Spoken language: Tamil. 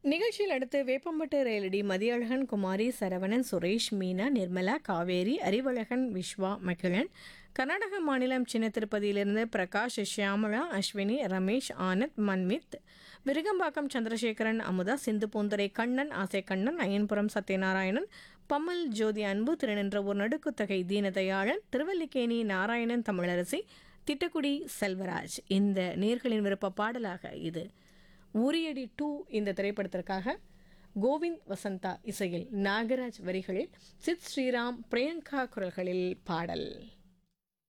நிகழ்ச்சியில் அடுத்து வேப்பம்பட்டு ரயிலடி மதியழகன் குமாரி சரவணன் சுரேஷ் மீனா நிர்மலா காவேரி அறிவழகன் விஸ்வா மகிழன் கர்நாடக மாநிலம் சின்ன திருப்பதியிலிருந்து பிரகாஷ் ஷியாமளா அஸ்வினி ரமேஷ் ஆனந்த் மன்மித் விருகம்பாக்கம் சந்திரசேகரன் அமுதா சிந்து பூந்தரை கண்ணன் ஆசை கண்ணன் அயன்புரம் சத்யநாராயணன் பம்மல் ஜோதி அன்பு திருநின்ற ஒரு நடுக்குத்தகை தீனதயாளன் திருவல்லிக்கேணி நாராயணன் தமிழரசி திட்டக்குடி செல்வராஜ் இந்த நேர்களின் விருப்ப பாடலாக இது உரியடி டூ இந்த திரைப்படத்திற்காக கோவிந்த் வசந்தா இசையில் நாகராஜ் வரிகளில் சித் ஸ்ரீராம் பிரியங்கா குரல்களில் பாடல்